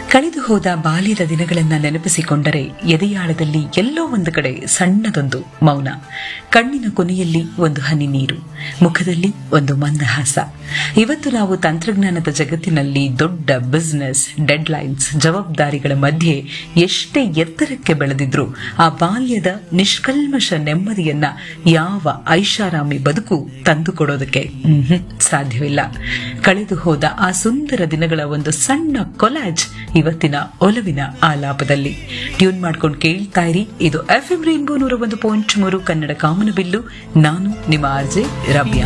ಕಳೆದು ಹೋದ ಬಾಲ್ಯದ ದಿನಗಳನ್ನ ನೆನಪಿಸಿಕೊಂಡರೆ ಎದೆಯಾಳದಲ್ಲಿ ಎಲ್ಲೋ ಒಂದು ಕಡೆ ಸಣ್ಣದೊಂದು ಮೌನ ಕಣ್ಣಿನ ಕೊನೆಯಲ್ಲಿ ಒಂದು ಹನಿ ನೀರು ಮುಖದಲ್ಲಿ ಒಂದು ಮಂದಹಾಸ ಇವತ್ತು ನಾವು ತಂತ್ರಜ್ಞಾನದ ಜಗತ್ತಿನಲ್ಲಿ ದೊಡ್ಡ ಬಿಸಿನೆಸ್ ಡೆಡ್ಲೈನ್ಸ್ ಜವಾಬ್ದಾರಿಗಳ ಮಧ್ಯೆ ಎಷ್ಟೇ ಎತ್ತರಕ್ಕೆ ಬೆಳೆದಿದ್ರು ಆ ಬಾಲ್ಯದ ನಿಷ್ಕಲ್ಮಶ ನೆಮ್ಮದಿಯನ್ನ ಯಾವ ಐಷಾರಾಮಿ ಬದುಕು ತಂದುಕೊಡೋದಕ್ಕೆ ಮ್ಹೂ, ಸಾಧ್ಯವಿಲ್ಲ ಕಳೆದು ಹೋದ ಆ ಸುಂದರ ದಿನಗಳ ಒಂದು ಸಣ್ಣ ಕೊಲಾಜ್ ಇವತ್ತಿನ ಒಲವಿನ ಆಲಾಪದಲ್ಲಿ ಟ್ಯೂನ್ ಮಾಡ್ಕೊಂಡು ಕೇಳ್ತಾ ಇರಿ ಇದು ಎಫ್ ಎಂ ರೈನ್ಬೋ ನೂರ ಒಂದು ಪಾಯಿಂಟ್ ಮೂರು ಕನ್ನಡ ಕಾಮನಬಿಲ್ಲು ನಾನು ನಿಮ್ಮ ಆರ್ಜೆ ರಮ್ಯಾ